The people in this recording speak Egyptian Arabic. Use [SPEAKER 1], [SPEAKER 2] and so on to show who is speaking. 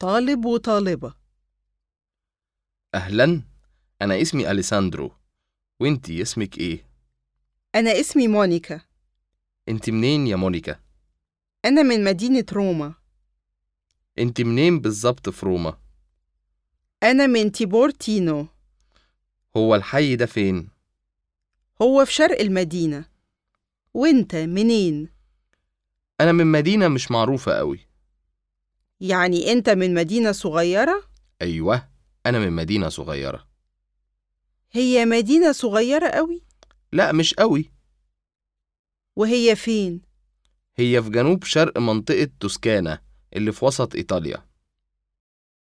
[SPEAKER 1] طالب وطالبة
[SPEAKER 2] أهلا أنا اسمي أليساندرو وإنتي اسمك إيه؟
[SPEAKER 1] أنا اسمي مونيكا
[SPEAKER 2] إنت منين يا مونيكا؟
[SPEAKER 1] أنا من مدينة روما
[SPEAKER 2] إنت منين بالظبط في روما؟
[SPEAKER 1] أنا من تيبورتينو
[SPEAKER 2] هو الحي ده فين؟
[SPEAKER 1] هو في شرق المدينة وانت منين؟
[SPEAKER 2] أنا من مدينة مش معروفة قوي
[SPEAKER 1] يعني انت من مدينة صغيرة؟
[SPEAKER 2] أيوه أنا من مدينة صغيرة
[SPEAKER 1] هي مدينة صغيرة قوي
[SPEAKER 2] لا مش قوي
[SPEAKER 1] وهي فين؟
[SPEAKER 2] هي في جنوب شرق منطقة توسكانا اللي في وسط إيطاليا